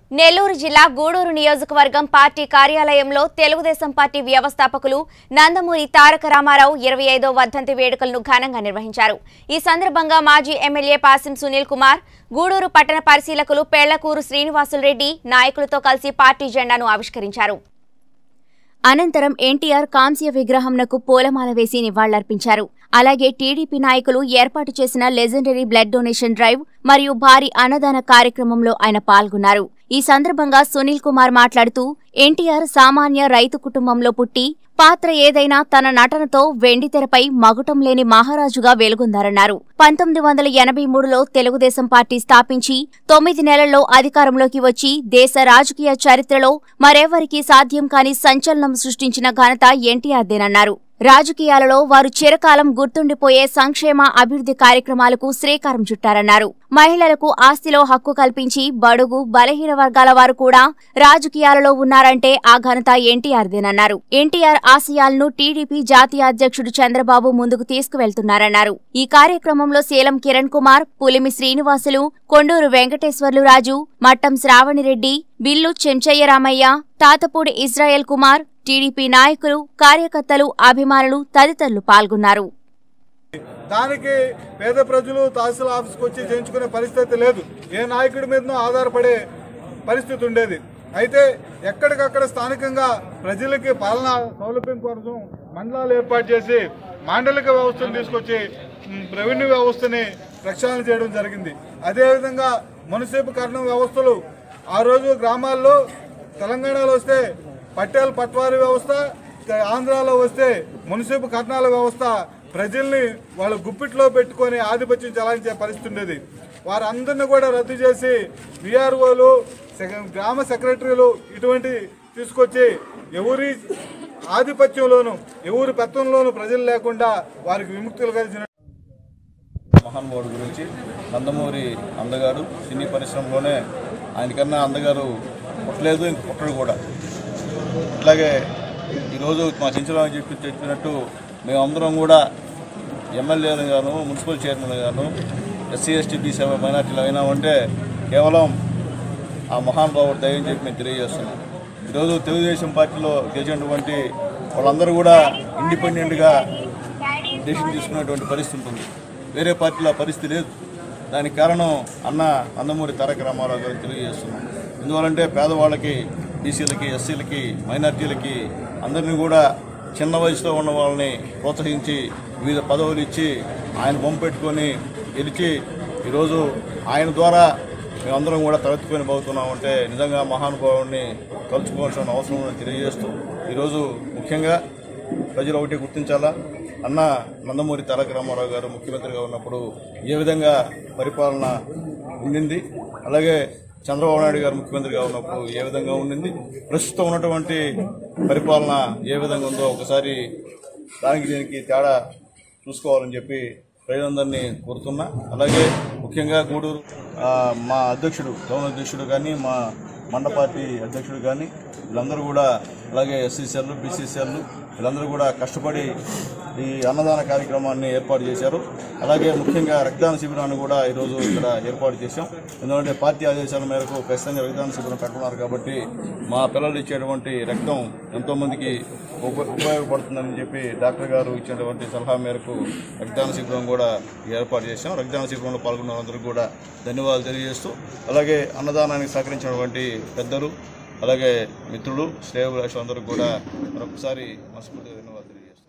నెల్లూరు జిల్లా గూడూరు నియోజకవర్గం పార్టీ కార్యాలయంలో తెలుగుదేశం పార్టీ వ్యవస్థాపకులు నందమూరి తారక రామారావు ఇరవై ఐదో వర్ధంతి వేడుకలను ఘనంగా నిర్వహించారు ఈ సందర్భంగా మాజీ ఎమ్మెల్యే పాసిం సునీల్ కుమార్ గూడూరు పట్టణ పరిశీలకులు పెళ్లకూరు శ్రీనివాసులరెడ్డి నాయకులతో కలిసి పార్టీ జెండాను ఆవిష్కరించారు అనంతరం ఎన్టీఆర్ కాంస్య విగ్రహంనకు పూలమాల వేసి నివాళులర్పించారు అలాగే టీడీపీ నాయకులు ఏర్పాటు చేసిన లెజెండరీ బ్లడ్ డొనేషన్ డ్రైవ్ మరియు భారీ అన్నదాన కార్యక్రమంలో ఆయన పాల్గొన్నారు ఈ సందర్భంగా సునీల్ కుమార్ మాట్లాడుతూ ఎన్టీఆర్ సామాన్య రైతు కుటుంబంలో పుట్టి పాత్ర ఏదైనా తన నటనతో వెండితెరపై మగుటం లేని మహారాజుగా వెలుగొందారన్నారు పంతొమ్మిది వందల ఎనభై మూడులో తెలుగుదేశం పార్టీ స్థాపించి తొమ్మిది నెలల్లో అధికారంలోకి వచ్చి దేశ రాజకీయ చరిత్రలో మరెవరికీ సాధ్యం కాని సంచలనం సృష్టించిన ఘనత ఎన్టీఆర్దేనన్నారు రాజకీయాలలో వారు చిరకాలం గుర్తుండిపోయే సంక్షేమ అభివృద్ధి కార్యక్రమాలకు శ్రీకారం చుట్టారన్నారు మహిళలకు ఆస్తిలో హక్కు కల్పించి బడుగు బలహీన వర్గాల వారు కూడా రాజకీయాలలో ఉన్నారంటే ఆ ఘనత ఎన్టీఆర్దేనన్నారు ఎన్టీఆర్ ఆశయాలను టీడీపీ జాతీయ అధ్యక్షుడు చంద్రబాబు ముందుకు తీసుకువెళ్తున్నారన్నారు ఈ కార్యక్రమంలో సేలం కిరణ్ కుమార్ పులిమి శ్రీనివాసులు కొండూరు వెంకటేశ్వర్లు రాజు మట్టం శ్రావణిరెడ్డి బిల్లు చెంచయ్య రామయ్య తాతపూడి ఇజ్రాయెల్ కుమార్ టీడీపీ నాయకులు కార్యకర్తలు అభిమానులు తదితరులు పాల్గొన్నారు దానికి పేద ప్రజలు తహసీల్ ఆఫీస్కి వచ్చి చేయించుకునే పరిస్థితి లేదు ఏ నాయకుడి మీదనో ఆధారపడే పరిస్థితి ఉండేది అయితే ఎక్కడికక్కడ స్థానికంగా ప్రజలకి పాలన సౌలభ్యం కోసం మండలాలు ఏర్పాటు చేసి మాండలిక వ్యవస్థను తీసుకొచ్చి ఉమ్, రెవెన్యూ వ్యవస్థని ప్రక్షాళన చేయడం జరిగింది అదేవిధంగా మున్సిపల్ కరణం వ్యవస్థలు ఆ రోజు గ్రామాల్లో తెలంగాణలో వస్తే పట్టేల పట్వారీ వ్యవస్థ ఆంధ్రాలో వస్తే మున్సిపల్ కట్నాల వ్యవస్థ ప్రజల్ని వాళ్ళ గుప్పిట్లో పెట్టుకొని ఆధిపత్యం చెలాయించే పరిస్థితి ఉండేది వారందరినీ కూడా రద్దు చేసి విఆర్ఓలు గ్రామ సెక్రటరీలు ఇటువంటి తీసుకొచ్చి ఎవరి ఆధిపత్యంలోను ఎవరి పెత్తంలోను ప్రజలు లేకుండా వారికి విముక్తులు కలిసిన మహానుభావుడు గురించి నందమూరి అందగారు సినీ పరిశ్రమలోనే ఆయనకన్నా అందగారు పుట్టలేదు ఇంక పుట్టడు కూడా అట్లాగే ఈరోజు మా చించరావు చెప్పి చెప్పినట్టు మేమందరం కూడా ఎమ్మెల్యేలు గాను మున్సిపల్ చైర్మన్ గాను ఎస్సీ ఎస్టీ బీసీ మైనార్టీలు అయినామంటే కేవలం ఆ మహానుభావుడు దయ్యం చెప్పి మేము తెలియజేస్తున్నాం ఈరోజు తెలుగుదేశం పార్టీలో గెలిచినటువంటి వాళ్ళందరూ కూడా ఇండిపెండెంట్గా డెసిషన్ తీసుకునేటువంటి పరిస్థితి ఉంటుంది వేరే పార్టీలో ఆ పరిస్థితి లేదు దానికి కారణం అన్న నందమూరి తారక రామారావు గారు తెలియజేస్తున్నాం ఎందువలంటే పేదవాళ్ళకి బీసీలకి ఎస్సీలకి మైనార్టీలకి అందరినీ కూడా చిన్న వయసులో ఉన్న వాళ్ళని ప్రోత్సహించి వివిధ పదవులు ఇచ్చి ఆయన బొమ్మ పెట్టుకొని గెలిచి ఈరోజు ఆయన ద్వారా మేమందరం కూడా తలెత్తుకొని పోతున్నామంటే నిజంగా మహానుభావుడిని తలుచుకోవాల్సిన అవసరం ఉందని తెలియజేస్తూ ఈరోజు ముఖ్యంగా ప్రజలు ఒకటి గుర్తించాలా అన్న నందమూరి తారక రామారావు గారు ముఖ్యమంత్రిగా ఉన్నప్పుడు ఏ విధంగా పరిపాలన ఉండింది అలాగే చంద్రబాబు నాయుడు గారు ముఖ్యమంత్రిగా ఉన్నప్పుడు ఏ విధంగా ఉండింది ప్రస్తుతం ఉన్నటువంటి పరిపాలన ఏ విధంగా ఉందో ఒకసారి దానికి దీనికి తేడా చూసుకోవాలని చెప్పి ప్రజలందరినీ కోరుతున్నా అలాగే ముఖ్యంగా గూడూరు ఆ, మా అధ్యక్షుడు గవర్నర్ అధ్యక్షుడు కానీ మా మండ పార్టీ అధ్యక్షుడు కానీ వీళ్ళందరూ కూడా అలాగే ఎస్సీసీఎల్ బీసీసీఎల్ వీళ్ళందరూ కూడా కష్టపడి ఈ అన్నదాన కార్యక్రమాన్ని ఏర్పాటు చేశారు అలాగే ముఖ్యంగా రక్తదాన శిబిరాన్ని కూడా ఈరోజు ఇక్కడ ఏర్పాటు చేశాం ఎందుకంటే పార్టీ ఆదేశాల మేరకు ఖచ్చితంగా రక్తదాన శిబిరం పెట్టున్నారు కాబట్టి మా పిల్లలు ఇచ్చేటువంటి రక్తం ఎంతోమందికి ఉప- ఉపయోగపడుతుందని చెప్పి డాక్టర్ గారు ఇచ్చినటువంటి సలహా మేరకు రక్తదాన శిబిరం కూడా ఏర్పాటు చేశాం రక్తదాన శిబిరంలో పాల్గొన్న వాళ్ళందరికీ కూడా ధన్యవాదాలు తెలియజేస్తూ అలాగే అన్నదానానికి సహకరించినటువంటి పెద్దలు అలాగే మిత్రులు శ్రేయభిలాషులందరికీ కూడా మరొకసారి మనస్ఫూర్తిగా ధన్యవాదాలు తెలియజేస్తాం